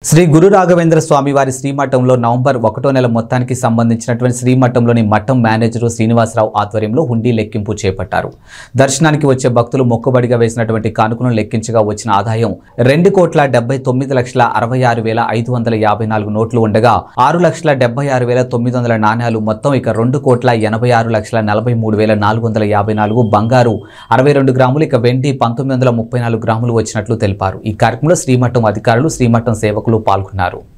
శ్రీ గురు రాఘవేంద్ర స్వామి వారి శ్రీమఠంలో నవంబర్ ఒకటో నెల మొత్తానికి సంబంధించినటువంటి శ్రీమఠంలోని మఠం మేనేజరు శ్రీనివాసరావు ఆధ్వర్యంలో హుండీ లెక్కింపు చేపట్టారు దర్శనానికి వచ్చే భక్తులు మొక్కుబడిగా వేసినటువంటి కానుకను లెక్కించగా వచ్చిన ఆదాయం రెండు కోట్ల డెబ్బై తొమ్మిది లక్షల అరవై ఆరు వేల ఐదు వందల యాభై నాలుగు నోట్లు ఉండగా ఆరు లక్షల డెబ్బై ఆరు వేల తొమ్మిది వందల నాణ్యాలు మొత్తం ఇక రెండు కోట్ల ఎనభై ఆరు లక్షల నలభై మూడు వేల నాలుగు వందల యాభై నాలుగు బంగారు అరవై రెండు గ్రాములు ఇక వెండి పంతొమ్మిది వందల ముప్పై నాలుగు గ్రాములు వచ్చినట్లు తెలిపారు ఈ కార్యక్రమంలో శ్రీమఠం అధికారులు శ్రీమఠం సేవకులు పాల్గొన్నారు